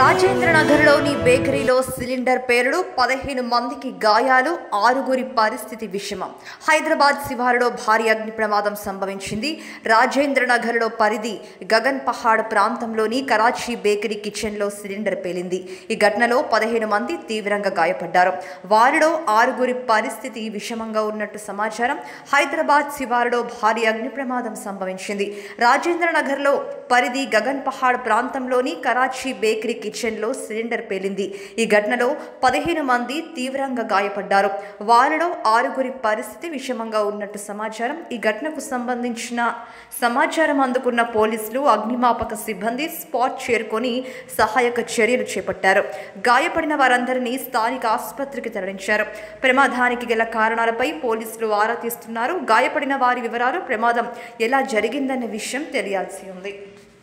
రాజేంద్రనగర్లోని బేకరీలో cylinder పేలుడు పదిహేను మందికి గాయాలు ఆరుగురి పరిస్థితి విషమం హైదరాబాద్ శివారులో భారీ అగ్ని ప్రమాదం సంభవించింది రాజేంద్రనగర్లో పరిధి గగన్ పహాడ్ ప్రాంతంలోని కరాచీ బేకరీ కిచెన్లో సిలిండర్ పేలింది ఈ ఘటనలో పదిహేను మంది తీవ్రంగా గాయపడ్డారు వారిలో ఆరుగురి పరిస్థితి విషమంగా ఉన్నట్టు సమాచారం హైదరాబాద్ శివారులో భారీ అగ్ని ప్రమాదం సంభవించింది రాజేంద్రనగర్లో పరిధి గగన్ పహాడ్ ప్రాంతంలోని కరాచీ బేకరీ కిచెన్లో సిలిండర్ పేలింది ఈ ఘటనలో పదిహేను మంది తీవ్రంగా గాయపడ్డారు వారిలో ఆరుగురి పరిస్థితి విషమంగా ఉన్నట్టు సమాచారం ఈ ఘటనకు సంబంధించిన సమాచారం అందుకున్న పోలీసులు అగ్నిమాపక సిబ్బంది స్పాట్ చేరుకొని సహాయక చర్యలు చేపట్టారు గాయపడిన వారందరినీ స్థానిక ఆసుపత్రికి తరలించారు ప్రమాదానికి గల కారణాలపై పోలీసులు ఆరా తీస్తున్నారు గాయపడిన వారి వివరాలు ప్రమాదం ఎలా జరిగిందన్న విషయం తెలియాల్సి ఉంది